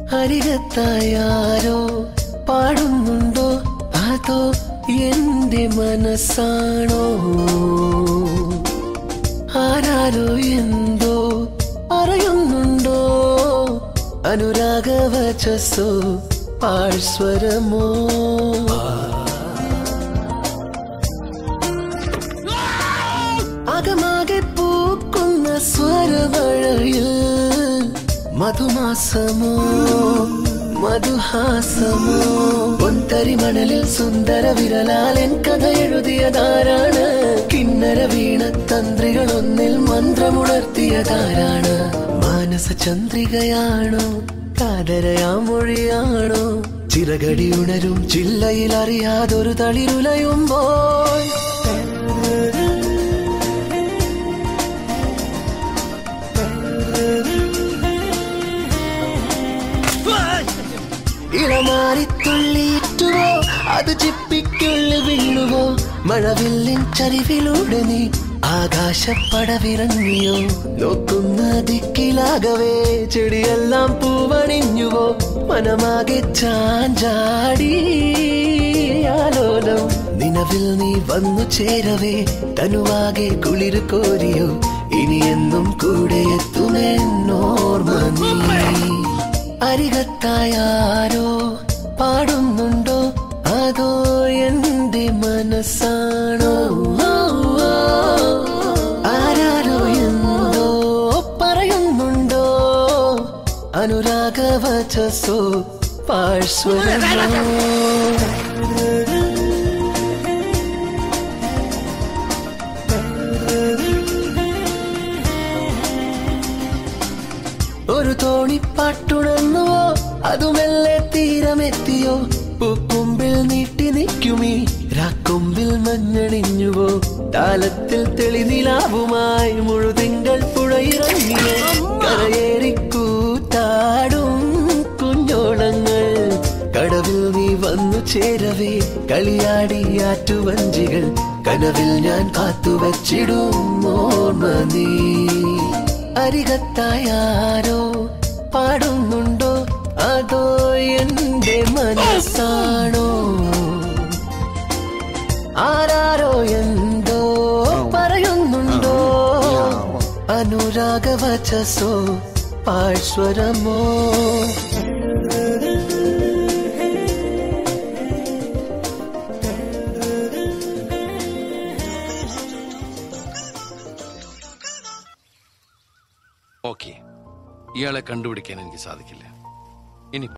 അരികത്തായാരോ പാടുന്നുണ്ടോ അതോ എന്റെ മനസ്സാണോ ആരാരോ എന്തോ പറയുന്നുണ്ടോ അനുരാഗവചസ്സോ പാഴ്സ്വരമോ അകമാകെ പൂക്കുന്ന സ്വരമഴയിൽ മധുമാസമോ മധുഹാസമോ പൊന്തരി മണലിൽ സുന്ദര വിരലാൽ എൻ കഥ എഴുതിയതാരാണ് കിന്നര വീണ തന്ത്രികൾ ഒന്നിൽ മന്ത്രമുണർത്തിയതാരാണ് മാനസ ചന്ദ്രികയാണോ കാതരയാ മൊഴിയാണോ ചിറകടി ഉണരും ചില്ലയിൽ അറിയാതൊരു തളിരുലയുമ്പോൾ ഇളമാരിത്തുള്ളിയിട്ടുവോ അത് ചിപ്പിക്കുള്ളിൽ വീണുവോ മഴവില്ലിൻ ചരിവിലൂടെ നീ ആകാശപ്പടവിറങ്ങിയോ നോക്കുന്ന ദിക്കിലാകവേ ചെടിയെല്ലാം പൂവണിഞ്ഞുവോ മനമാകെ ചാഞ്ചാടി ആലോലം നിലവിൽ നീ വന്നു ചേരവേ തനുവാകെ കുളിര് കോരിയോ ഇനിയെന്നും കൂടെ എത്തുമെന്നോർമ്മ നീ അരികത്തായാരോ പാടുന്നുണ്ടോ അതോ എന്റെ മനസ്സാണോ ആരാരോ എന്തോ പറയുന്നുണ്ടോ അനുരാഗവചസോ പാഴ്സ്വരമോ ഒരു തോണിപ്പാട്ടുണർന്നുവോ അതുമെല്ലെ തീരമെത്തിയോ പൂക്കുമ്പിൽ നീട്ടി നിൽക്കുമീ രാക്കൊമ്പിൽ മഞ്ഞണിഞ്ഞുവോ താലത്തിൽ തെളിനിലാവുമായി മുഴുതിങ്കൾ പുഴയിറങ്ങിയ കരയേറി കൂത്താടും കുഞ്ഞോളങ്ങൾ കടവിൽ നീ വന്നു ചേരവേ കളിയാടി ആറ്റുവഞ്ചികൾ കനവിൽ ഞാൻ കാത്തുവച്ചിടും ഓർമ്മ നീ അരികത്തായാരോ പാടുന്നുണ്ടോ അതോ എന്റെ മനസ്സാണോ ആരാരോ എന്തോ പറയുന്നുണ്ടോ അനുരാഗവചസോ പാഴ്സ്വരമോ ഓക്കെ ഇയാളെ കണ്ടുപിടിക്കാൻ എനിക്ക് സാധിക്കില്ല ഇനി